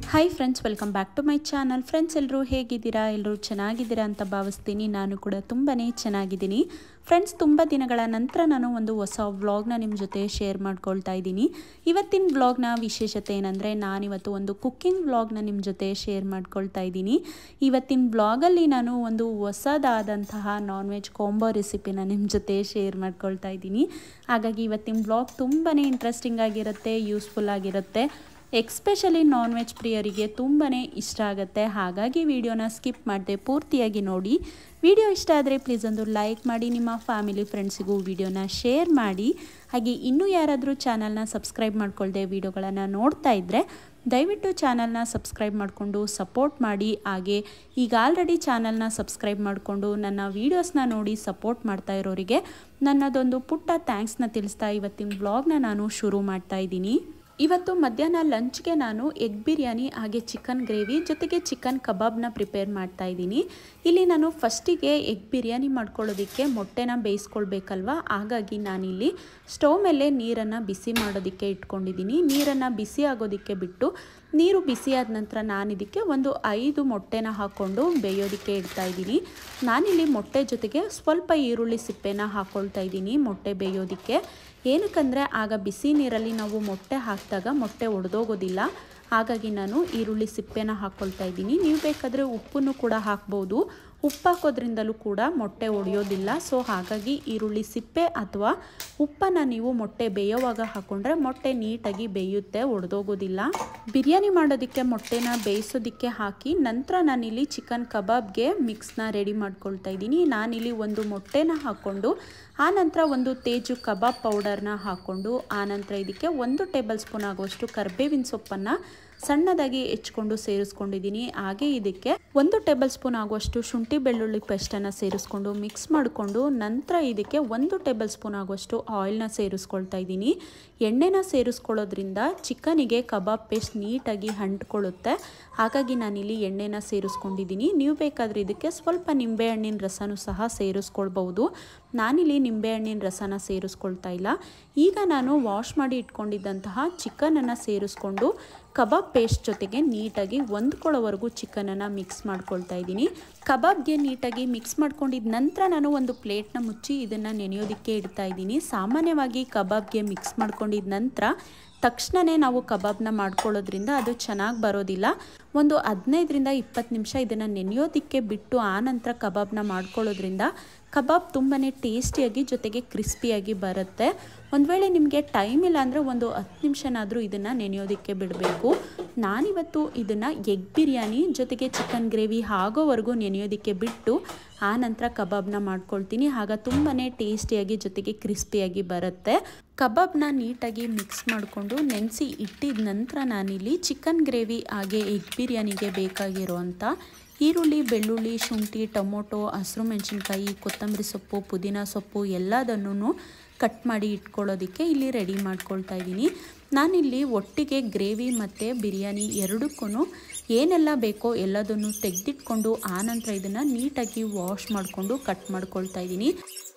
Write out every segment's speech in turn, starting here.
hi friends welcome back to my channel friends ಎಲ್ಲರೂ ಹೇಗಿದ್ದೀರಾ ಎಲ್ಲರೂ ಚೆನ್ನಾಗಿದ್ದೀರಾ ಅಂತ ಭಾವಿಸ್ತೀನಿ ನಾನು ಕೂಡ ತುಂಬಾ ಚೆನ್ನಾಗಿದ್ದೀನಿ ಫ್ರೆಂಡ್ಸ್ ತುಂಬ ದಿನಗಳ ನಂತರ ನಾನು ಒಂದು ಹೊಸ ವ್ಲಾಗ್ನ ನಿಮ್ಮ ಜೊತೆ ಶೇರ್ ಮಾಡ್ಕೊಳ್ತಾ ಇದ್ದೀನಿ ಇವತ್ತಿನ ವ್ಲಾಗ್ನ ವಿಶೇಷತೆ ಏನಂದರೆ ನಾನಿವತ್ತು ಒಂದು ಕುಕ್ಕಿಂಗ್ ವ್ಲಾಗ್ನ ನಿಮ್ಮ ಜೊತೆ ಶೇರ್ ಮಾಡ್ಕೊಳ್ತಾ ಇದ್ದೀನಿ ಇವತ್ತಿನ ವ್ಲಾಗಲ್ಲಿ ನಾನು ಒಂದು ಹೊಸದಾದಂತಹ ನಾನ್ ವೆಜ್ ಕಾಂಬೋ ರೆಸಿಪಿನ ನಿಮ್ಮ ಜೊತೆ ಶೇರ್ ಮಾಡ್ಕೊಳ್ತಾ ಇದ್ದೀನಿ ಹಾಗಾಗಿ ಇವತ್ತಿನ ವ್ಲಾಗ್ ತುಂಬಾ ಇಂಟ್ರೆಸ್ಟಿಂಗ್ ಆಗಿರುತ್ತೆ ಯೂಸ್ಫುಲ್ ಆಗಿರುತ್ತೆ ಎಕ್ಸ್ಪೆಷಲಿ ನಾನ್ ವೆಜ್ ಪ್ರಿಯರಿಗೆ ತುಂಬಾ ಇಷ್ಟ ಆಗುತ್ತೆ ಹಾಗಾಗಿ ವಿಡಿಯೋನ ಸ್ಕಿಪ್ ಮಾಡದೆ ಪೂರ್ತಿಯಾಗಿ ನೋಡಿ ವಿಡಿಯೋ ಇಷ್ಟ ಆದರೆ ಪ್ಲೀಸ್ ಒಂದು ಲೈಕ್ ಮಾಡಿ ನಿಮ್ಮ ಫ್ಯಾಮಿಲಿ ಫ್ರೆಂಡ್ಸಿಗೂ ವಿಡಿಯೋನ ಶೇರ್ ಮಾಡಿ ಹಾಗೆ ಇನ್ನೂ ಯಾರಾದರೂ ಚಾನಲ್ನ ಸಬ್ಸ್ಕ್ರೈಬ್ ಮಾಡ್ಕೊಳ್ದೆ ವಿಡಿಯೋಗಳನ್ನು ನೋಡ್ತಾ ಇದ್ದರೆ ದಯವಿಟ್ಟು ಚಾನಲ್ನ ಸಬ್ಸ್ಕ್ರೈಬ್ ಮಾಡಿಕೊಂಡು ಸಪೋರ್ಟ್ ಮಾಡಿ ಹಾಗೆ ಈಗ ಆಲ್ರೆಡಿ ಚಾನಲ್ನ ಸಬ್ಸ್ಕ್ರೈಬ್ ಮಾಡಿಕೊಂಡು ನನ್ನ ವೀಡಿಯೋಸ್ನ ನೋಡಿ ಸಪೋರ್ಟ್ ಮಾಡ್ತಾ ಇರೋರಿಗೆ ನನ್ನದೊಂದು ಪುಟ್ಟ ಥ್ಯಾಂಕ್ಸ್ನ ತಿಳಿಸ್ತಾ ಇವತ್ತಿನ ಬ್ಲಾಗ್ನ ನಾನು ಶುರು ಮಾಡ್ತಾ ಇದ್ದೀನಿ ಇವತ್ತು ಮಧ್ಯಾಹ್ನ ಲಂಚ್ಗೆ ನಾನು ಎಗ್ ಬಿರಿಯಾನಿ ಹಾಗೆ ಚಿಕನ್ ಗ್ರೇವಿ ಜೊತೆಗೆ ಚಿಕನ್ ಕಬಾಬ್ನ ಪ್ರಿಪೇರ್ ಮಾಡ್ತಾ ಇದ್ದೀನಿ ಇಲ್ಲಿ ನಾನು ಫಸ್ಟಿಗೆ ಎಗ್ ಬಿರಿಯಾನಿ ಮಾಡ್ಕೊಳ್ಳೋದಕ್ಕೆ ಮೊಟ್ಟೆನ ಬೇಯಿಸ್ಕೊಳ್ಬೇಕಲ್ವ ಹಾಗಾಗಿ ನಾನಿಲ್ಲಿ ಸ್ಟವ್ ಮೇಲೆ ನೀರನ್ನು ಬಿಸಿ ಮಾಡೋದಕ್ಕೆ ಇಟ್ಕೊಂಡಿದ್ದೀನಿ ನೀರನ್ನು ಬಿಸಿ ಆಗೋದಕ್ಕೆ ಬಿಟ್ಟು ನೀರು ಬಿಸಿಯಾದ ನಂತರ ನಾನಿದಕ್ಕೆ ಒಂದು ಐದು ಮೊಟ್ಟೆನ ಹಾಕ್ಕೊಂಡು ಬೇಯೋದಕ್ಕೆ ಇಡ್ತಾ ಇದ್ದೀನಿ ನಾನಿಲ್ಲಿ ಮೊಟ್ಟೆ ಜೊತೆಗೆ ಸ್ವಲ್ಪ ಈರುಳ್ಳಿ ಸಿಪ್ಪೆನ ಹಾಕ್ಕೊಳ್ತಾ ಇದ್ದೀನಿ ಮೊಟ್ಟೆ ಬೇಯೋದಕ್ಕೆ ಏನಕ್ಕಂದರೆ ಆಗ ಬಿಸಿ ನೀರಲ್ಲಿ ನಾವು ಮೊಟ್ಟೆ ಹಾಕಿದಾಗ ಮೊಟ್ಟೆ ಒಡೆದೋಗೋದಿಲ್ಲ ಹಾಗಾಗಿ ನಾನು ಈರುಳ್ಳಿ ಸಿಪ್ಪೆನ ಹಾಕ್ಕೊಳ್ತಾ ಇದ್ದೀನಿ ನೀವು ಬೇಕಾದರೆ ಉಪ್ಪನ್ನು ಕೂಡ ಹಾಕ್ಬೋದು ಉಪ್ಪು ಹಾಕೋದ್ರಿಂದಲೂ ಕೂಡ ಮೊಟ್ಟೆ ಒಡೆಯೋದಿಲ್ಲ ಸೊ ಹಾಗಾಗಿ ಈರುಳ್ಳಿ ಸಿಪ್ಪೆ ಅಥವಾ ಉಪ್ಪನ್ನು ನೀವು ಮೊಟ್ಟೆ ಬೇಯೋವಾಗ ಹಾಕ್ಕೊಂಡ್ರೆ ಮೊಟ್ಟೆ ನೀಟಾಗಿ ಬೇಯುತ್ತೆ ಒಡೆದೋಗೋದಿಲ್ಲ ಬಿರಿಯಾನಿ ಮಾಡೋದಕ್ಕೆ ಮೊಟ್ಟೆನ ಬೇಯಿಸೋದಕ್ಕೆ ಹಾಕಿ ನಂತರ ನಾನಿಲ್ಲಿ ಚಿಕನ್ ಕಬಾಬ್ಗೆ ಮಿಕ್ಸ್ನ ರೆಡಿ ಮಾಡ್ಕೊಳ್ತಾ ಇದ್ದೀನಿ ನಾನಿಲ್ಲಿ ಒಂದು ಮೊಟ್ಟೆನ ಹಾಕ್ಕೊಂಡು ಆನಂತರ ಒಂದು ತೇಜು ಕಬಾಬ್ ಪೌಡರ್ನ ಹಾಕ್ಕೊಂಡು ಆನಂತರ ಇದಕ್ಕೆ ಒಂದು ಟೇಬಲ್ ಸ್ಪೂನ್ ಆಗುವಷ್ಟು ಕರ್ಬೇವಿನ ಸೊಪ್ಪನ್ನು ಸಣ್ಣದಾಗಿ ಹೆಚ್ಕೊಂಡು ಸೇರಿಸ್ಕೊಂಡಿದ್ದೀನಿ ಹಾಗೆ ಇದಕ್ಕೆ ಒಂದು ಟೇಬಲ್ ಸ್ಪೂನ್ ಆಗುವಷ್ಟು ಶುಂಠಿ ಬೆಳ್ಳುಳ್ಳಿ ಪೇಸ್ಟನ್ನು ಸೇರಿಸ್ಕೊಂಡು ಮಿಕ್ಸ್ ಮಾಡಿಕೊಂಡು ನಂತರ ಇದಕ್ಕೆ ಒಂದು ಟೇಬಲ್ ಸ್ಪೂನ್ ಆಗುವಷ್ಟು ಆಯಿಲ್ನ ಸೇರಿಸ್ಕೊಳ್ತಾ ಇದ್ದೀನಿ ಎಣ್ಣೆನ ಸೇರಿಸ್ಕೊಳ್ಳೋದ್ರಿಂದ ಚಿಕನಿಗೆ ಕಬಾಬ್ ಪೇಸ್ಟ್ ನೀಟಾಗಿ ಅಂಟ್ಕೊಳ್ಳುತ್ತೆ ಹಾಗಾಗಿ ನಾನಿಲ್ಲಿ ಎಣ್ಣೆನ ಸೇರಿಸ್ಕೊಂಡಿದ್ದೀನಿ ನೀವು ಬೇಕಾದರೆ ಇದಕ್ಕೆ ಸ್ವಲ್ಪ ನಿಂಬೆಹಣ್ಣಿನ ರಸನೂ ಸಹ ಸೇರಿಸ್ಕೊಳ್ಬೋದು ನಾನಿಲ್ಲಿ ನಿಂಬೆಹಣ್ಣಿನ ರಸನ ಸೇರಿಸ್ಕೊಳ್ತಾ ಇಲ್ಲ ಈಗ ನಾನು ವಾಶ್ ಮಾಡಿ ಇಟ್ಕೊಂಡಿದ್ದಂತಹ ಚಿಕನನ್ನು ಸೇರಿಸ್ಕೊಂಡು ಕಬಾಬ್ ಪೇಸ್ಟ್ ಜೊತೆಗೆ ನೀಟಾಗಿ ಹೊಂದ್ಕೊಳ್ಳೋವರೆಗೂ ಚಿಕನನ್ನು ಮಿಕ್ಸ್ ಮಾಡ್ಕೊಳ್ತಾ ಇದ್ದೀನಿ ಕಬಾಬ್ಗೆ ನೀಟಾಗಿ ಮಿಕ್ಸ್ ಮಾಡ್ಕೊಂಡಿದ್ದ ನಂತರ ನಾನು ಒಂದು ಪ್ಲೇಟ್ನ ಮುಚ್ಚಿ ಇದನ್ನು ನೆನೆಯೋದಕ್ಕೆ ಇಡ್ತಾ ಇದ್ದೀನಿ ಸಾಮಾನ್ಯವಾಗಿ ಕಬಾಬ್ಗೆ ಮಿಕ್ಸ್ ಮಾಡ್ಕೊಂಡಿದ್ದ ನಂತರ ತಕ್ಷಣವೇ ನಾವು ಕಬಾಬ್ನ ಮಾಡ್ಕೊಳ್ಳೋದ್ರಿಂದ ಅದು ಚೆನ್ನಾಗಿ ಬರೋದಿಲ್ಲ ಒಂದು ಹದಿನೈದರಿಂದ ಇಪ್ಪತ್ತು ನಿಮಿಷ ಇದನ್ನು ನೆನೆಯೋದಕ್ಕೆ ಬಿಟ್ಟು ಆನಂತರ ಕಬಾಬ್ನ ಮಾಡ್ಕೊಳ್ಳೋದ್ರಿಂದ ಕಬಾಬ್ ತುಂಬಾ ಟೇಸ್ಟಿಯಾಗಿ ಜೊತೆಗೆ ಕ್ರಿಸ್ಪಿಯಾಗಿ ಬರುತ್ತೆ ಒಂದು ವೇಳೆ ನಿಮಗೆ ಟೈಮ್ ಇಲ್ಲ ಅಂದರೆ ಒಂದು ಹತ್ತು ನಿಮಿಷನಾದರೂ ಇದನ್ನು ನೆನೆಯೋದಕ್ಕೆ ಬಿಡಬೇಕು ನಾನಿವತ್ತು ಇದನ್ನು ಎಗ್ ಬಿರಿಯಾನಿ ಜೊತೆಗೆ ಚಿಕನ್ ಗ್ರೇವಿ ಆಗೋವರೆಗೂ ನೆನೆಯೋದಕ್ಕೆ ಬಿಟ್ಟು ಆ ನಂತರ ಕಬಾಬ್ನ ಮಾಡ್ಕೊಳ್ತೀನಿ ಆಗ ತುಂಬಾ ಟೇಸ್ಟಿಯಾಗಿ ಜೊತೆಗೆ ಕ್ರಿಸ್ಪಿಯಾಗಿ ಬರುತ್ತೆ ಕಬಾಬ್ನ ನೀಟಾಗಿ ಮಿಕ್ಸ್ ಮಾಡಿಕೊಂಡು ನೆನೆಸಿ ಇಟ್ಟಿದ ನಂತರ ನಾನಿಲ್ಲಿ ಚಿಕನ್ ಗ್ರೇವಿ ಹಾಗೆ ಎಗ್ ಬಿರಿಯಾನಿಗೆ ಬೇಕಾಗಿರುವಂಥ ಈರುಳ್ಳಿ ಬೆಳ್ಳುಳ್ಳಿ ಶುಂಠಿ ಟೊಮೊಟೊ ಹಸಿರು ಮೆಣಸಿನ್ಕಾಯಿ ಕೊತ್ತಂಬರಿ ಸೊಪ್ಪು ಪುದೀನ ಸೊಪ್ಪು ಎಲ್ಲದನ್ನು ಕಟ್ ಮಾಡಿ ಇಟ್ಕೊಳ್ಳೋದಕ್ಕೆ ಇಲ್ಲಿ ರೆಡಿ ಮಾಡ್ಕೊಳ್ತಾ ಇದ್ದೀನಿ ನಾನಿಲ್ಲಿ ಒಟ್ಟಿಗೆ ಗ್ರೇವಿ ಮತ್ತು ಬಿರಿಯಾನಿ ಎರಡಕ್ಕೂ ಏನೆಲ್ಲ ಬೇಕೋ ಎಲ್ಲದನ್ನು ತೆಗೆದಿಟ್ಕೊಂಡು ಆನಂತರ ಇದನ್ನು ನೀಟಾಗಿ ವಾಶ್ ಮಾಡಿಕೊಂಡು ಕಟ್ ಮಾಡ್ಕೊಳ್ತಾ ಇದ್ದೀನಿ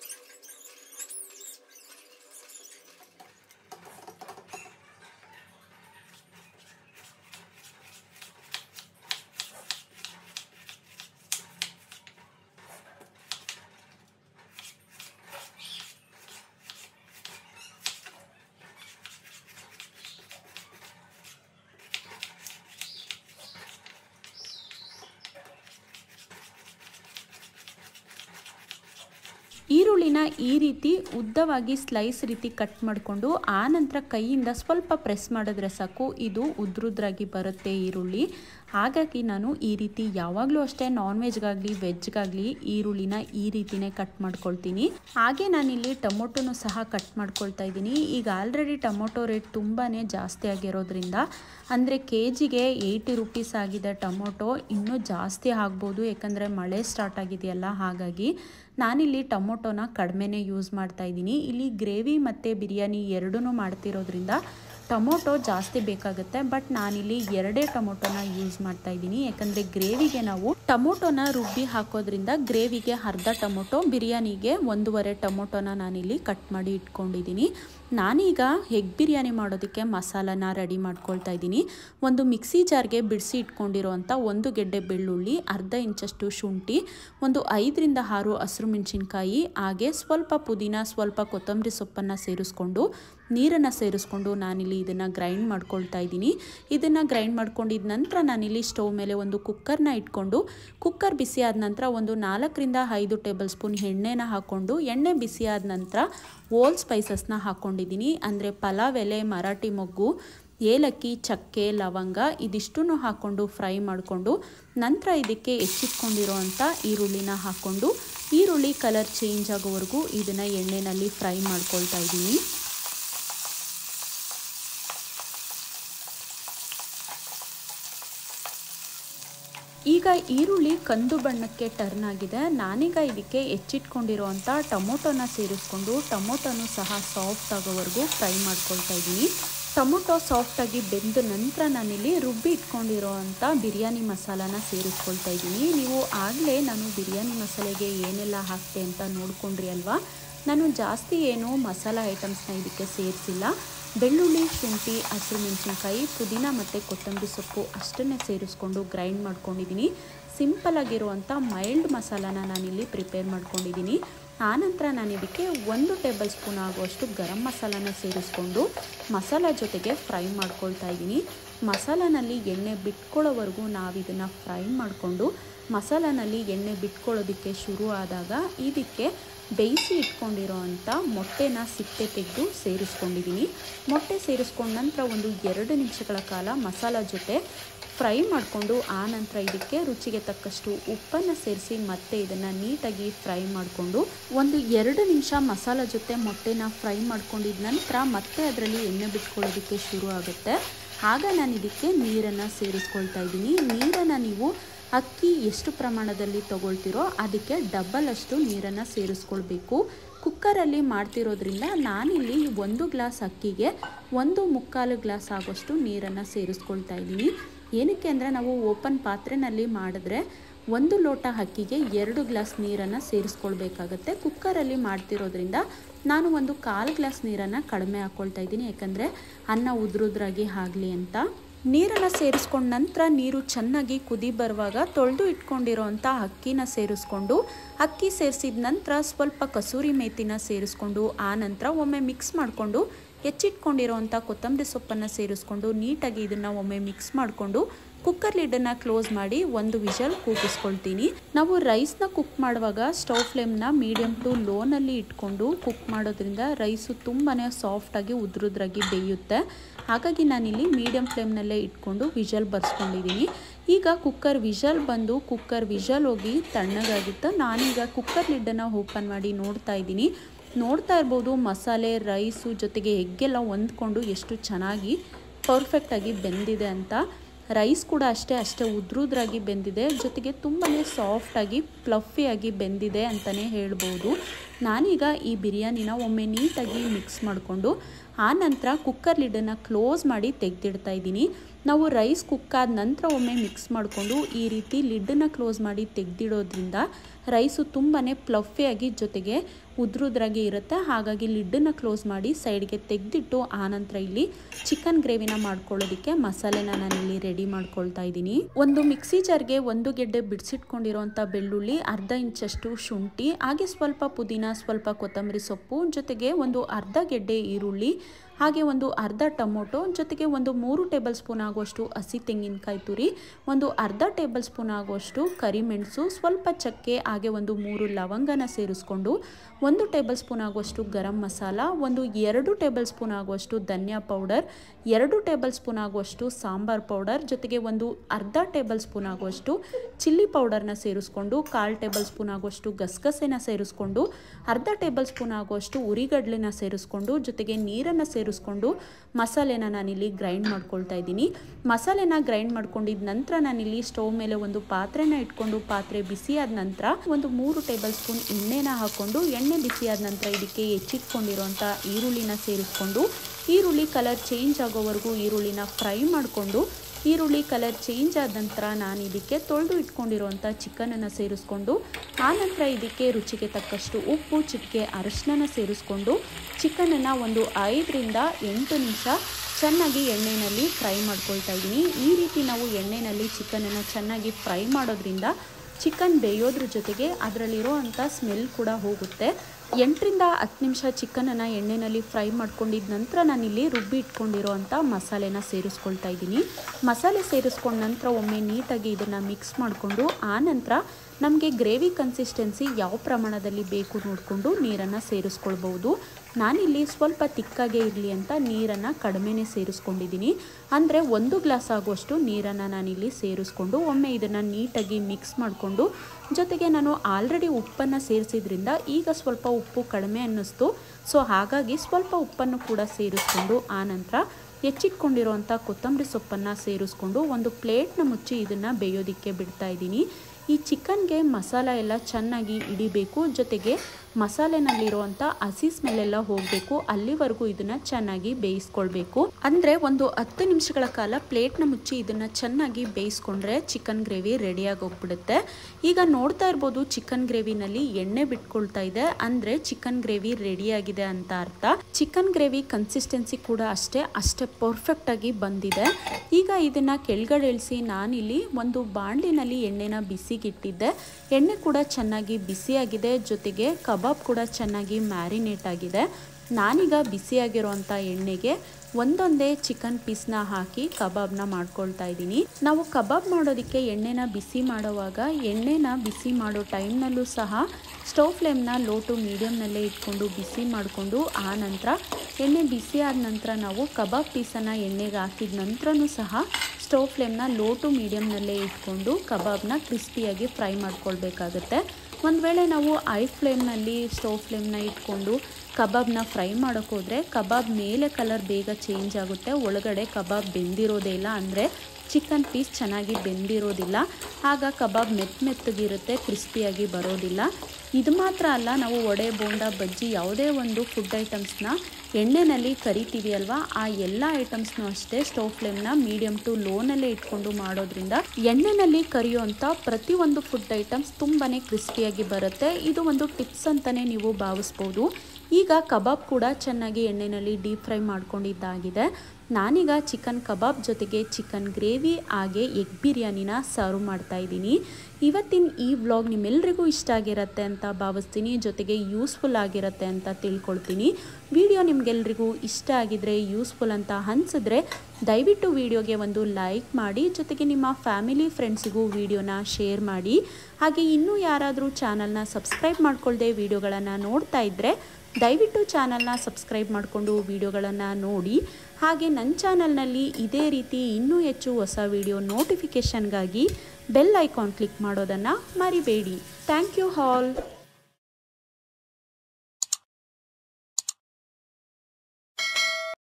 ಈರುಳ್ಳಿನ ಈ ರೀತಿ ಉದ್ದವಾಗಿ ಸ್ಲೈಸ್ ರೀತಿ ಕಟ್ ಮಾಡಿಕೊಂಡು ಆನಂತರ ಕೈಯಿಂದ ಸ್ವಲ್ಪ ಪ್ರೆಸ್ ಮಾಡಿದ್ರೆ ಸಾಕು ಇದು ಉದ್ರುದ್ರಾಗಿ ಬರುತ್ತೆ ಈರುಳ್ಳಿ ಹಾಗಾಗಿ ನಾನು ಈ ರೀತಿ ಯಾವಾಗಲೂ ಅಷ್ಟೇ ನಾನ್ ವೆಜ್ಗಾಗಲಿ ವೆಜ್ಗಾಗಲಿ ಈರುಳ್ಳಿನ ಈ ರೀತಿನೇ ಕಟ್ ಮಾಡ್ಕೊಳ್ತೀನಿ ಹಾಗೆ ನಾನಿಲ್ಲಿ ಟೊಮೊಟೊನು ಸಹ ಕಟ್ ಮಾಡ್ಕೊಳ್ತಾ ಇದ್ದೀನಿ ಈಗ ಆಲ್ರೆಡಿ ಟೊಮೊಟೊ ರೇಟ್ ತುಂಬಾ ಜಾಸ್ತಿ ಆಗಿರೋದ್ರಿಂದ ಅಂದರೆ ಕೆ ಜಿಗೆ ಏಯ್ಟಿ ರುಪೀಸ್ ಆಗಿದೆ ಟೊಮೊಟೊ ಇನ್ನೂ ಜಾಸ್ತಿ ಆಗ್ಬೋದು ಯಾಕಂದರೆ ಮಳೆ ಸ್ಟಾರ್ಟ್ ಆಗಿದೆಯಲ್ಲ ಹಾಗಾಗಿ ನಾನಿಲ್ಲಿ ಟೊಮೊಟೊನ ಕಡಿಮೆನೇ ಯೂಸ್ ಮಾಡ್ತಾ ಇದ್ದೀನಿ ಇಲ್ಲಿ ಗ್ರೇವಿ ಮತ್ತು ಬಿರಿಯಾನಿ ಎರಡೂ ಮಾಡ್ತಿರೋದ್ರಿಂದ ಟೊಮೊಟೊ ಜಾಸ್ತಿ ಬೇಕಾಗುತ್ತೆ ಬಟ್ ನಾನಿಲ್ಲಿ ಎರಡೇ ಟೊಮೊಟೊನ ಯೂಸ್ ಮಾಡ್ತಾ ಇದ್ದೀನಿ ಯಾಕಂದರೆ ಗ್ರೇವಿಗೆ ನಾವು ಟೊಮೊಟೊನ ರುಬ್ಬಿ ಹಾಕೋದ್ರಿಂದ ಗ್ರೇವಿಗೆ ಅರ್ಧ ಟೊಮೊಟೊ ಬಿರಿಯಾನಿಗೆ ಒಂದೂವರೆ ಟೊಮೊಟೊನ ನಾನಿಲ್ಲಿ ಕಟ್ ಮಾಡಿ ಇಟ್ಕೊಂಡಿದ್ದೀನಿ ನಾನೀಗ ಎಗ್ ಬಿರಿಯಾನಿ ಮಾಡೋದಕ್ಕೆ ಮಸಾಲನ ರೆಡಿ ಮಾಡ್ಕೊಳ್ತಾ ಇದ್ದೀನಿ ಒಂದು ಮಿಕ್ಸಿ ಜಾರ್ಗೆ ಬಿಡಿಸಿ ಇಟ್ಕೊಂಡಿರೋವಂಥ ಒಂದು ಗೆಡ್ಡೆ ಬೆಳ್ಳುಳ್ಳಿ ಅರ್ಧ ಇಂಚಷ್ಟು ಶುಂಠಿ ಒಂದು ಐದರಿಂದ ಆರು ಹಸಿರು ಮೆಣಸಿನ್ಕಾಯಿ ಹಾಗೆ ಸ್ವಲ್ಪ ಪುದೀನ ಸ್ವಲ್ಪ ಕೊತ್ತಂಬರಿ ಸೊಪ್ಪನ್ನು ಸೇರಿಸ್ಕೊಂಡು ನೀರನ್ನು ಸೇರಿಸ್ಕೊಂಡು ನಾನಿಲ್ಲಿ ಇದನ್ನು ಗ್ರೈಂಡ್ ಮಾಡ್ಕೊಳ್ತಾ ಇದ್ದೀನಿ ಇದನ್ನು ಗ್ರೈಂಡ್ ಮಾಡ್ಕೊಂಡಿದ ನಂತರ ನಾನಿಲ್ಲಿ ಸ್ಟವ್ ಮೇಲೆ ಒಂದು ಕುಕ್ಕರ್ನ ಇಟ್ಕೊಂಡು ಕುಕ್ಕರ್ ಬಿಸಿ ಆದ ನಂತರ ಒಂದು ನಾಲ್ಕರಿಂದ ಐದು ಟೇಬಲ್ ಸ್ಪೂನ್ ಎಣ್ಣೆನ ಹಾಕ್ಕೊಂಡು ಎಣ್ಣೆ ಬಿಸಿ ಆದ ನಂತರ ಓಲ್ ಸ್ಪೈಸಸ್ನ ಹಾಕ್ಕೊಂಡಿದ್ದೀನಿ ಅಂದರೆ ಪಲಾವ್ ಎಲೆ ಮರಾಠಿ ಮೊಗ್ಗು ಏಲಕ್ಕಿ ಚಕ್ಕೆ ಲವಂಗ ಇದಿಷ್ಟನ್ನು ಹಾಕ್ಕೊಂಡು ಫ್ರೈ ಮಾಡಿಕೊಂಡು ನಂತರ ಇದಕ್ಕೆ ಹೆಚ್ಚಿಟ್ಕೊಂಡಿರೋವಂಥ ಈರುಳ್ಳಿನ ಹಾಕ್ಕೊಂಡು ಈರುಳ್ಳಿ ಕಲರ್ ಚೇಂಜ್ ಆಗೋವರೆಗೂ ಇದನ್ನು ಎಣ್ಣೆಯಲ್ಲಿ ಫ್ರೈ ಮಾಡ್ಕೊಳ್ತಾ ಇದ್ದೀನಿ ಈಗ ಈರುಳ್ಳಿ ಕಂದು ಬಣ್ಣಕ್ಕೆ ಟರ್ನ್ ಆಗಿದೆ ನಾನೀಗ ಇದಕ್ಕೆ ಹೆಚ್ಚಿಟ್ಕೊಂಡಿರೋವಂಥ ಟೊಮೊಟೊನ ಸೇರಿಸ್ಕೊಂಡು ಟೊಮೊಟೊನು ಸಹ ಸಾಫ್ಟ್ ಆಗೋವರೆಗೂ ಫ್ರೈ ಮಾಡ್ಕೊಳ್ತಾ ಇದ್ದೀನಿ ಟೊಮೊಟೊ ಸಾಫ್ಟಾಗಿ ಬೆಂದ ನಂತರ ನಾನಿಲ್ಲಿ ರುಬ್ಬಿ ಇಟ್ಕೊಂಡಿರೋವಂಥ ಬಿರಿಯಾನಿ ಮಸಾಲಾನ ಸೇರಿಸ್ಕೊಳ್ತಾ ಇದ್ದೀನಿ ನೀವು ಆಗಲೇ ನಾನು ಬಿರಿಯಾನಿ ಮಸಾಲೆಗೆ ಏನೆಲ್ಲ ಹಾಕ್ತೆ ಅಂತ ನೋಡ್ಕೊಂಡ್ರಿ ಅಲ್ವಾ ನಾನು ಜಾಸ್ತಿ ಏನು ಮಸಾಲ ಐಟಮ್ಸ್ನ ಇದಕ್ಕೆ ಸೇರಿಸಿಲ್ಲ ಬೆಳ್ಳುಳ್ಳಿ ಶುಂಠಿ ಹಸಿರು ಮೆಣಸಿನ್ಕಾಯಿ ಪುದೀನ ಮತ್ತು ಕೊತ್ತಂಬರಿ ಸೊಪ್ಪು ಅಷ್ಟನ್ನೇ ಸೇರಿಸ್ಕೊಂಡು ಗ್ರೈಂಡ್ ಮಾಡ್ಕೊಂಡಿದ್ದೀನಿ ಸಿಂಪಲ್ ಆಗಿರುವಂಥ ಮೈಲ್ಡ್ ಮಸಾಲಾನ ನಾನಿಲ್ಲಿ ಪ್ರಿಪೇರ್ ಮಾಡ್ಕೊಂಡಿದ್ದೀನಿ ಆನಂತರ ನಾನು ಇದಕ್ಕೆ ಒಂದು ಟೇಬಲ್ ಸ್ಪೂನ್ ಆಗುವಷ್ಟು ಗರಂ ಮಸಾಲಾನ ಸೇರಿಸ್ಕೊಂಡು ಮಸಾಲ ಜೊತೆಗೆ ಫ್ರೈ ಮಾಡ್ಕೊಳ್ತಾ ಇದ್ದೀನಿ ಮಸಾಲನಲ್ಲಿ ಎಣ್ಣೆ ಬಿಟ್ಕೊಳ್ಳೋವರೆಗೂ ನಾವು ಇದನ್ನು ಫ್ರೈ ಮಾಡಿಕೊಂಡು ಮಸಾಲನಲ್ಲಿ ಎಣ್ಣೆ ಬಿಟ್ಕೊಳ್ಳೋದಕ್ಕೆ ಶುರು ಆದಾಗ ಇದಕ್ಕೆ ಬೇಯಿಸಿ ಇಟ್ಕೊಂಡಿರೋ ಅಂಥ ಮೊಟ್ಟೆನ ಸಿಪ್ಪೆ ತೆಗೆದು ಸೇರಿಸ್ಕೊಂಡಿದ್ದೀನಿ ಮೊಟ್ಟೆ ಸೇರಿಸ್ಕೊಂಡ ನಂತರ ಒಂದು ಎರಡು ನಿಮಿಷಗಳ ಕಾಲ ಮಸಾಲ ಜೊತೆ ಫ್ರೈ ಮಾಡಿಕೊಂಡು ಆ ನಂತರ ಇದಕ್ಕೆ ರುಚಿಗೆ ತಕ್ಕಷ್ಟು ಉಪ್ಪನ್ನು ಸೇರಿಸಿ ಮತ್ತೆ ಇದನ್ನು ನೀಟಾಗಿ ಫ್ರೈ ಮಾಡಿಕೊಂಡು ಒಂದು ಎರಡು ನಿಮಿಷ ಮಸಾಲ ಜೊತೆ ಮೊಟ್ಟೆನ ಫ್ರೈ ಮಾಡ್ಕೊಂಡಿದ ನಂತರ ಮತ್ತೆ ಅದರಲ್ಲಿ ಎಣ್ಣೆ ಬಿಟ್ಕೊಳ್ಳೋದಕ್ಕೆ ಶುರು ಆಗುತ್ತೆ ಆಗ ನಾನು ಇದಕ್ಕೆ ನೀರನ್ನು ಸೇರಿಸ್ಕೊಳ್ತಾ ಇದ್ದೀನಿ ನೀರನ್ನು ನೀವು ಅಕ್ಕಿ ಎಷ್ಟು ಪ್ರಮಾಣದಲ್ಲಿ ತಗೊಳ್ತಿರೋ ಅದಕ್ಕೆ ಡಬಲ್ ಅಷ್ಟು ನೀರನ್ನು ಸೇರಿಸ್ಕೊಳ್ಬೇಕು ಕುಕ್ಕರಲ್ಲಿ ಮಾಡ್ತಿರೋದ್ರಿಂದ ನಾನಿಲ್ಲಿ ಒಂದು ಗ್ಲಾಸ್ ಅಕ್ಕಿಗೆ ಒಂದು ಮುಕ್ಕಾಲು ಗ್ಲಾಸ್ ಆಗೋಷ್ಟು ನೀರನ್ನು ಸೇರಿಸ್ಕೊಳ್ತಾ ಇದ್ದೀನಿ ಏನಕ್ಕೆ ಅಂದರೆ ನಾವು ಓಪನ್ ಪಾತ್ರೆನಲ್ಲಿ ಮಾಡಿದ್ರೆ ಒಂದು ಲೋಟ ಅಕ್ಕಿಗೆ ಎರಡು ಗ್ಲಾಸ್ ನೀರನ್ನು ಸೇರಿಸ್ಕೊಳ್ಬೇಕಾಗತ್ತೆ ಕುಕ್ಕರಲ್ಲಿ ಮಾಡ್ತಿರೋದ್ರಿಂದ ನಾನು ಒಂದು ಕಾಲು ಗ್ಲಾಸ್ ನೀರನ್ನು ಕಡಿಮೆ ಹಾಕ್ಕೊಳ್ತಾ ಇದ್ದೀನಿ ಯಾಕಂದರೆ ಅನ್ನ ಉದ್ರುದ್ರಾಗಿ ಆಗಲಿ ಅಂತ ನೀರನ್ನು ಸೇರಿಸ್ಕೊಂಡ ನಂತರ ನೀರು ಚೆನ್ನಾಗಿ ಕುದಿ ಬರುವಾಗ ತೊಳೆದು ಇಟ್ಕೊಂಡಿರೋವಂಥ ಅಕ್ಕಿನ ಸೇರಿಸ್ಕೊಂಡು ಅಕ್ಕಿ ಸೇರಿಸಿದ ನಂತರ ಸ್ವಲ್ಪ ಕಸೂರಿ ಮೇಥಿನ ಸೇರಿಸ್ಕೊಂಡು ಆ ನಂತರ ಒಮ್ಮೆ ಮಿಕ್ಸ್ ಮಾಡಿಕೊಂಡು ಹೆಚ್ಚಿಟ್ಕೊಂಡಿರೋವಂಥ ಕೊತ್ತಂಬರಿ ಸೊಪ್ಪನ್ನು ಸೇರಿಸ್ಕೊಂಡು ನೀಟಾಗಿ ಇದನ್ನು ಒಮ್ಮೆ ಮಿಕ್ಸ್ ಮಾಡಿಕೊಂಡು ಕುಕ್ಕರ್ ಲಿಡನ್ನು ಕ್ಲೋಸ್ ಮಾಡಿ ಒಂದು ವಿಷಲ್ ಕೂಗಿಸ್ಕೊಳ್ತೀನಿ ನಾವು ರೈಸ್ನ ಕುಕ್ ಮಾಡುವಾಗ ಸ್ಟವ್ ಫ್ಲೇಮ್ನ ಮೀಡಿಯಮ್ ಟು ಲೋನಲ್ಲಿ ಇಟ್ಕೊಂಡು ಕುಕ್ ಮಾಡೋದ್ರಿಂದ ರೈಸು ತುಂಬಾ ಸಾಫ್ಟಾಗಿ ಉದ್ರುದ್ರಾಗಿ ಬೇಯುತ್ತೆ ಹಾಗಾಗಿ ನಾನಿಲ್ಲಿ ಮೀಡಿಯಮ್ ಫ್ಲೇಮ್ನಲ್ಲೇ ಇಟ್ಕೊಂಡು ವಿಷಲ್ ಬರ್ಸ್ಕೊಂಡಿದ್ದೀನಿ ಈಗ ಕುಕ್ಕರ್ ವಿಷಲ್ ಬಂದು ಕುಕ್ಕರ್ ವಿಷಲ್ ಹೋಗಿ ತಣ್ಣಗಾಗಿತ್ತು ನಾನೀಗ ಕುಕ್ಕರ್ ಲಿಡ್ಡನ್ನು ಓಪನ್ ಮಾಡಿ ನೋಡ್ತಾ ಇದ್ದೀನಿ ನೋಡ್ತಾ ಇರ್ಬೋದು ಮಸಾಲೆ ರೈಸು ಜೊತೆಗೆ ಎಗ್ಗೆಲ್ಲ ಹೊಂದ್ಕೊಂಡು ಎಷ್ಟು ಚೆನ್ನಾಗಿ ಪರ್ಫೆಕ್ಟಾಗಿ ಬೆಂದಿದೆ ಅಂತ ರೈಸ್ ಕೂಡ ಅಷ್ಟೇ ಅಷ್ಟೇ ಉದ್ರುದ್ರಾಗಿ ಬೆಂದಿದೆ ಜೊತೆಗೆ ತುಂಬಾ ಸಾಫ್ಟಾಗಿ ಪ್ಲಫಿಯಾಗಿ ಬೆಂದಿದೆ ಅಂತಲೇ ಹೇಳ್ಬೋದು ನಾನೀಗ ಈ ಬಿರಿಯಾನಿನ ಒಮ್ಮೆ ನೀಟಾಗಿ ಮಿಕ್ಸ್ ಮಾಡಿಕೊಂಡು ಆ ನಂತರ ಕುಕ್ಕರ್ ಲಿಡನ್ನು ಕ್ಲೋಸ್ ಮಾಡಿ ತೆಗೆದಿಡ್ತಾ ಇದ್ದೀನಿ ನಾವು ರೈಸ್ ಕುಕ್ಕಾದ ನಂತರ ಒಮ್ಮೆ ಮಿಕ್ಸ್ ಮಾಡಿಕೊಂಡು ಈ ರೀತಿ ಲಿಡ್ಡನ್ನು ಕ್ಲೋಸ್ ಮಾಡಿ ತೆಗೆದಿಡೋದ್ರಿಂದ ರೈಸು ತುಂಬಾ ಪ್ಲಫಿಯಾಗಿ ಜೊತೆಗೆ ಉದ್ರುದ್ರಾಗಿ ಇರುತ್ತೆ ಹಾಗಾಗಿ ಲಿಡ್ಡನ್ನು ಕ್ಲೋಸ್ ಮಾಡಿ ಸೈಡ್ಗೆ ತೆಗೆದಿಟ್ಟು ಆನಂತರ ಇಲ್ಲಿ ಚಿಕನ್ ಗ್ರೇವಿನ ಮಾಡ್ಕೊಳ್ಳೋದಕ್ಕೆ ಮಸಾಲೆನ ನಾನಿಲ್ಲಿ ರೆಡಿ ಮಾಡ್ಕೊಳ್ತಾ ಇದ್ದೀನಿ ಒಂದು ಮಿಕ್ಸಿ ಜಾರ್ಗೆ ಒಂದು ಗೆಡ್ಡೆ ಬಿಡಿಸಿಟ್ಕೊಂಡಿರೋಂಥ ಬೆಳ್ಳುಳ್ಳಿ ಅರ್ಧ ಇಂಚಷ್ಟು ಶುಂಠಿ ಹಾಗೆ ಸ್ವಲ್ಪ ಪುದೀನ ಸ್ವಲ್ಪ ಕೊತ್ತಂಬರಿ ಸೊಪ್ಪು ಜೊತೆಗೆ ಒಂದು ಅರ್ಧ ಗೆಡ್ಡೆ ಈರುಳ್ಳಿ ಹಾಗೆ ಒಂದು ಅರ್ಧ ಟೊಮೊಟೊ ಜೊತೆಗೆ ಒಂದು ಮೂರು ಟೇಬಲ್ ಸ್ಪೂನ್ ಆಗುವಷ್ಟು ಹಸಿ ತೆಂಗಿನಕಾಯಿ ತುರಿ ಒಂದು ಅರ್ಧ ಟೇಬಲ್ ಸ್ಪೂನ್ ಆಗುವಷ್ಟು ಕರಿಮೆಣಸು ಸ್ವಲ್ಪ ಚಕ್ಕೆ ಹಾಗೆ ಒಂದು ಮೂರು ಲವಂಗನ ಸೇರಿಸ್ಕೊಂಡು ಒಂದು ಟೇಬಲ್ ಸ್ಪೂನ್ ಆಗುವಷ್ಟು ಗರಂ ಮಸಾಲ ಒಂದು ಎರಡು ಟೇಬಲ್ ಸ್ಪೂನ್ ಆಗುವಷ್ಟು ಧನಿಯಾ ಪೌಡರ್ ಎರಡು ಟೇಬಲ್ ಸ್ಪೂನ್ ಆಗುವಷ್ಟು ಸಾಂಬಾರ್ ಪೌಡರ್ ಜೊತೆಗೆ ಒಂದು ಅರ್ಧ ಟೇಬಲ್ ಸ್ಪೂನ್ ಆಗುವಷ್ಟು ಚಿಲ್ಲಿ ಪೌಡರ್ನ ಸೇರಿಸ್ಕೊಂಡು ಕಾಲು ಟೇಬಲ್ ಸ್ಪೂನ್ ಆಗುವಷ್ಟು ಗಸಗಸೆನ ಸೇರಿಸ್ಕೊಂಡು ಅರ್ಧ ಟೇಬಲ್ ಸ್ಪೂನ್ ಆಗುವಷ್ಟು ಉರಿಗಡ್ಲೆನ ಸೇರಿಸ್ಕೊಂಡು ಜೊತೆಗೆ ನೀರನ್ನು ಸೇರಿಸ್ ಸೇರಿಸ್ಕೊಂಡು ಮಸಾಲೆನ ನಾನಿಲ್ಲಿ ಗ್ರೈಂಡ್ ಮಾಡ್ಕೊಳ್ತಾ ಇದ್ದೀನಿ ಮಸಾಲೆನ ಗ್ರೈಂಡ್ ಮಾಡ್ಕೊಂಡಿದ ನಂತರ ನಾನಿಲ್ಲಿ ಸ್ಟವ್ ಮೇಲೆ ಒಂದು ಪಾತ್ರೆನ ಇಟ್ಕೊಂಡು ಪಾತ್ರೆ ಬಿಸಿ ಆದ ನಂತರ ಒಂದು ಮೂರು ಟೇಬಲ್ ಸ್ಪೂನ್ ಎಣ್ಣೆನ ಹಾಕ್ಕೊಂಡು ಎಣ್ಣೆ ಬಿಸಿ ಆದ ನಂತರ ಇದಕ್ಕೆ ಹೆಚ್ಚಿಟ್ಕೊಂಡಿರೋಂಥ ಈರುಳ್ಳಿನ ಸೇರಿಸ್ಕೊಂಡು ಈರುಳ್ಳಿ ಕಲರ್ ಚೇಂಜ್ ಆಗೋವರೆಗೂ ಈರುಳ್ಳಿನ ಫ್ರೈ ಮಾಡಿಕೊಂಡು ಈರುಳ್ಳಿ ಕಲರ್ ಚೇಂಜ್ ಆದ ನಂತರ ನಾನು ಇದಕ್ಕೆ ತೊಳೆದು ಇಟ್ಕೊಂಡಿರುವಂಥ ಚಿಕನನ್ನು ಸೇರಿಸ್ಕೊಂಡು ಆನಂತರ ಇದಕ್ಕೆ ರುಚಿಗೆ ತಕ್ಕಷ್ಟು ಉಪ್ಪು ಚಿಟಿಕೆ ಅರಶಿನ ಸೇರಿಸ್ಕೊಂಡು ಚಿಕನನ್ನು ಒಂದು ಐದರಿಂದ ಎಂಟು ನಿಮಿಷ ಚೆನ್ನಾಗಿ ಎಣ್ಣೆಯಲ್ಲಿ ಫ್ರೈ ಮಾಡ್ಕೊಳ್ತಾ ಇದ್ದೀನಿ ಈ ರೀತಿ ನಾವು ಎಣ್ಣೆಯಲ್ಲಿ ಚಿಕನನ್ನು ಚೆನ್ನಾಗಿ ಫ್ರೈ ಮಾಡೋದ್ರಿಂದ ಚಿಕನ್ ಬೇಯೋದ್ರ ಜೊತೆಗೆ ಅದರಲ್ಲಿರೋ ಅಂಥ ಸ್ಮೆಲ್ ಕೂಡ ಹೋಗುತ್ತೆ ಎಂಟರಿಂದ ಹತ್ತು ನಿಮಿಷ ಚಿಕನನ್ನು ಎಣ್ಣೆಯಲ್ಲಿ ಫ್ರೈ ಮಾಡ್ಕೊಂಡಿದ್ದ ನಂತರ ನಾನಿಲ್ಲಿ ರುಬ್ಬಿ ಇಟ್ಕೊಂಡಿರೋ ಅಂಥ ಮಸಾಲೆನ ಸೇರಿಸ್ಕೊಳ್ತಾ ಇದ್ದೀನಿ ಮಸಾಲೆ ಸೇರಿಸ್ಕೊಂಡ ನಂತರ ಒಮ್ಮೆ ನೀಟಾಗಿ ಇದನ್ನು ಮಿಕ್ಸ್ ಮಾಡಿಕೊಂಡು ಆ ನಂತರ ನಮಗೆ ಗ್ರೇವಿ ಕನ್ಸಿಸ್ಟೆನ್ಸಿ ಯಾವ ಪ್ರಮಾಣದಲ್ಲಿ ಬೇಕು ನೋಡಿಕೊಂಡು ನೀರನ್ನು ಸೇರಿಸ್ಕೊಳ್ಬೋದು ನಾನಿಲ್ಲಿ ಸ್ವಲ್ಪ ತಿಕ್ಕಾಗೆ ಇರಲಿ ಅಂತ ನೀರನ್ನು ಕಡಿಮೆನೇ ಸೇರಿಸ್ಕೊಂಡಿದ್ದೀನಿ ಅಂದರೆ ಒಂದು ಗ್ಲಾಸ್ ಆಗುವಷ್ಟು ನೀರನ್ನು ನಾನಿಲ್ಲಿ ಸೇರಿಸ್ಕೊಂಡು ಒಮ್ಮೆ ಇದನ್ನು ನೀಟಾಗಿ ಮಿಕ್ಸ್ ಮಾಡಿಕೊಂಡು ಜೊತೆಗೆ ನಾನು ಆಲ್ರೆಡಿ ಉಪ್ಪನ್ನು ಸೇರಿಸಿದ್ರಿಂದ ಈಗ ಸ್ವಲ್ಪ ಉಪ್ಪು ಕಡಿಮೆ ಅನ್ನಿಸ್ತು ಸೊ ಹಾಗಾಗಿ ಸ್ವಲ್ಪ ಉಪ್ಪನ್ನು ಕೂಡ ಸೇರಿಸ್ಕೊಂಡು ಆನಂತರ ಹೆಚ್ಚಿಟ್ಕೊಂಡಿರೋವಂಥ ಕೊತ್ತಂಬರಿ ಸೊಪ್ಪನ್ನು ಸೇರಿಸ್ಕೊಂಡು ಒಂದು ಪ್ಲೇಟ್ನ ಮುಚ್ಚಿ ಇದನ್ನು ಬೇಯೋದಕ್ಕೆ ಬಿಡ್ತಾ ಇದ್ದೀನಿ ಈ ಚಿಕನ್ಗೆ ಮಸಾಲ ಎಲ್ಲ ಚೆನ್ನಾಗಿ ಹಿಡಿಬೇಕು ಜೊತೆಗೆ ಮಸಾಲೆನಲ್ಲಿರುವಂಥ ಹಸಿ ಸ್ಮೆಲ್ಲೆಲ್ಲ ಹೋಗಬೇಕು ಅಲ್ಲಿವರೆಗೂ ಇದನ್ನು ಚೆನ್ನಾಗಿ ಬೇಯಿಸ್ಕೊಳ್ಬೇಕು ಅಂದರೆ ಒಂದು ಹತ್ತು ನಿಮಿಷಗಳ ಕಾಲ ಪ್ಲೇಟ್ನ ಮುಚ್ಚಿ ಇದನ್ನು ಚೆನ್ನಾಗಿ ಬೇಯಿಸ್ಕೊಂಡ್ರೆ ಚಿಕನ್ ಗ್ರೇವಿ ರೆಡಿಯಾಗಿ ಹೋಗ್ಬಿಡುತ್ತೆ ಈಗ ನೋಡ್ತಾ ಇರ್ಬೋದು ಚಿಕನ್ ಗ್ರೇವಿನಲ್ಲಿ ಎಣ್ಣೆ ಬಿಟ್ಕೊಳ್ತಾ ಇದೆ ಅಂದರೆ ಚಿಕನ್ ಗ್ರೇವಿ ರೆಡಿಯಾಗಿದೆ ಅಂತ ಅರ್ಥ ಚಿಕನ್ ಗ್ರೇವಿ ಕನ್ಸಿಸ್ಟೆನ್ಸಿ ಕೂಡ ಅಷ್ಟೇ ಅಷ್ಟೇ ಪರ್ಫೆಕ್ಟಾಗಿ ಬಂದಿದೆ ಈಗ ಇದನ್ನು ಕೆಳಗಡೆ ಇಳಿಸಿ ನಾನಿಲ್ಲಿ ಒಂದು ಬಾಣಲಿನಲ್ಲಿ ಎಣ್ಣೆನ ಬಿಸಿಗಿಟ್ಟಿದ್ದೆ ಎಣ್ಣೆ ಕೂಡ ಚೆನ್ನಾಗಿ ಬಿಸಿಯಾಗಿದೆ ಜೊತೆಗೆ ಕಬಾಬ್ ಕೂಡ ಚೆನ್ನಾಗಿ ಮ್ಯಾರಿನೇಟ್ ಆಗಿದೆ ನಾನೀಗ ಬಿಸಿಯಾಗಿರೋಂಥ ಎಣ್ಣೆಗೆ ಒಂದೊಂದೇ ಚಿಕನ್ ಪೀಸ್ನ ಹಾಕಿ ಕಬಾಬ್ನ ಮಾಡ್ಕೊಳ್ತಾ ಇದ್ದೀನಿ ನಾವು ಕಬಾಬ್ ಮಾಡೋದಕ್ಕೆ ಎಣ್ಣೆನ ಬಿಸಿ ಮಾಡುವಾಗ ಎಣ್ಣೆನ ಬಿಸಿ ಮಾಡೋ ಟೈಮ್ನಲ್ಲೂ ಸಹ ಸ್ಟವ್ ಫ್ಲೇಮ್ನ ಲೋ ಟು ಮೀಡಿಯಮ್ನಲ್ಲೇ ಇಟ್ಕೊಂಡು ಬಿಸಿ ಮಾಡಿಕೊಂಡು ಆ ನಂತರ ಎಣ್ಣೆ ಬಿಸಿ ಆದ ನಂತರ ನಾವು ಕಬಾಬ್ ಪೀಸನ್ನು ಎಣ್ಣೆಗೆ ಹಾಕಿದ ನಂತರನೂ ಸಹ ಸ್ಟವ್ ಫ್ಲೇಮ್ನ ಲೋ ಟು ಮೀಡಿಯಮ್ನಲ್ಲೇ ಇಟ್ಕೊಂಡು ಕಬಾಬ್ನ ಕ್ರಿಸ್ಪಿಯಾಗಿ ಫ್ರೈ ಮಾಡ್ಕೊಳ್ಬೇಕಾಗುತ್ತೆ ಒಂದು ವೇಳೆ ನಾವು ಐ ಫ್ಲೇಮ್ನಲ್ಲಿ ಸ್ಟವ್ ಫ್ಲೇಮ್ನ ಇಟ್ಕೊಂಡು ಕಬಾಬ್ನ ಫ್ರೈ ಮಾಡೋಕ್ಕೆ ಹೋದರೆ ಕಬಾಬ್ ಮೇಲೆ ಕಲರ್ ಬೇಗ ಚೇಂಜ್ ಆಗುತ್ತೆ ಒಳಗಡೆ ಕಬಾಬ್ ಬೆಂದಿರೋದೇ ಇಲ್ಲ ಅಂದರೆ ಚಿಕನ್ ಪೀಸ್ ಚೆನ್ನಾಗಿ ಬೆಂದಿರೋದಿಲ್ಲ ಆಗ ಕಬಾಬ್ ಮೆತ್ತ ಮೆತ್ತಗಿರುತ್ತೆ ಕ್ರಿಸ್ಪಿಯಾಗಿ ಬರೋದಿಲ್ಲ ಇದು ಮಾತ್ರ ಅಲ್ಲ ನಾವು ವಡೆ ಬೋಂಡ ಬಜ್ಜಿ ಯಾವುದೇ ಒಂದು ಫುಡ್ ಐಟಮ್ಸ್ನ ಎಣ್ಣೆನಲ್ಲಿ ಕರಿತೀವಿ ಅಲ್ವಾ ಆ ಎಲ್ಲ ಐಟಮ್ಸ್ನೂ ಅಷ್ಟೇ ಸ್ಟವ್ ಫ್ಲೇಮ್ನ ಮೀಡಿಯಮ್ ಟು ಲೋನಲ್ಲೇ ಇಟ್ಕೊಂಡು ಮಾಡೋದ್ರಿಂದ ಎಣ್ಣೆನಲ್ಲಿ ಕರಿಯುವಂಥ ಪ್ರತಿಯೊಂದು ಫುಡ್ ಐಟಮ್ಸ್ ತುಂಬಾ ಕ್ರಿಸ್ಪಿಯಾಗಿ ಬರುತ್ತೆ ಇದು ಒಂದು ಟಿಪ್ಸ್ ಅಂತಲೇ ನೀವು ಭಾವಿಸ್ಬೋದು ಈಗ ಕಬಾಬ್ ಕೂಡ ಚೆನ್ನಾಗಿ ಎಣ್ಣೆಯಲ್ಲಿ ಡೀಪ್ ಫ್ರೈ ಮಾಡ್ಕೊಂಡಿದ್ದಾಗಿದೆ ನಾನೀಗ ಚಿಕನ್ ಕಬಾಬ್ ಜೊತೆಗೆ ಚಿಕನ್ ಗ್ರೇವಿ ಹಾಗೆ ಎಗ್ ಬಿರಿಯಾನಿನ ಸರ್ವ್ ಮಾಡ್ತಾ ಇದ್ದೀನಿ ಇವತ್ತಿನ ಈ ವ್ಲಾಗ್ ನಿಮ್ಮೆಲ್ರಿಗೂ ಇಷ್ಟ ಆಗಿರುತ್ತೆ ಅಂತ ಭಾವಿಸ್ತೀನಿ ಜೊತೆಗೆ ಯೂಸ್ಫುಲ್ ಆಗಿರುತ್ತೆ ಅಂತ ತಿಳ್ಕೊಳ್ತೀನಿ ವಿಡಿಯೋ ನಿಮಗೆಲ್ರಿಗೂ ಇಷ್ಟ ಆಗಿದ್ರೆ ಯೂಸ್ಫುಲ್ ಅಂತ ಅನಿಸಿದ್ರೆ ದಯವಿಟ್ಟು ವಿಡಿಯೋಗೆ ಒಂದು ಲೈಕ್ ಮಾಡಿ ಜೊತೆಗೆ ನಿಮ್ಮ ಫ್ಯಾಮಿಲಿ ಫ್ರೆಂಡ್ಸಿಗೂ ವಿಡಿಯೋನ ಶೇರ್ ಮಾಡಿ ಹಾಗೆ ಇನ್ನೂ ಯಾರಾದರೂ ಚಾನಲ್ನ ಸಬ್ಸ್ಕ್ರೈಬ್ ಮಾಡ್ಕೊಳ್ಳದೆ ವಿಡಿಯೋಗಳನ್ನು ನೋಡ್ತಾ ಇದ್ದರೆ ದಯವಿಟ್ಟು ಚಾನಲ್ನ ಸಬ್ಸ್ಕ್ರೈಬ್ ಮಾಡಿಕೊಂಡು ವಿಡಿಯೋಗಳನ್ನು ನೋಡಿ ಹಾಗೆ ನನ್ನ ಚಾನಲ್ನಲ್ಲಿ ಇದೇ ರೀತಿ ಇನ್ನೂ ಹೆಚ್ಚು ಹೊಸ ವಿಡಿಯೋ ನೋಟಿಫಿಕೇಷನ್ಗಾಗಿ ಬೆಲ್ ಐಕಾನ್ ಕ್ಲಿಕ್ ಮಾಡೋದನ್ನು ಮರಿಬೇಡಿ ಥ್ಯಾಂಕ್ ಯು ಹಾಲ್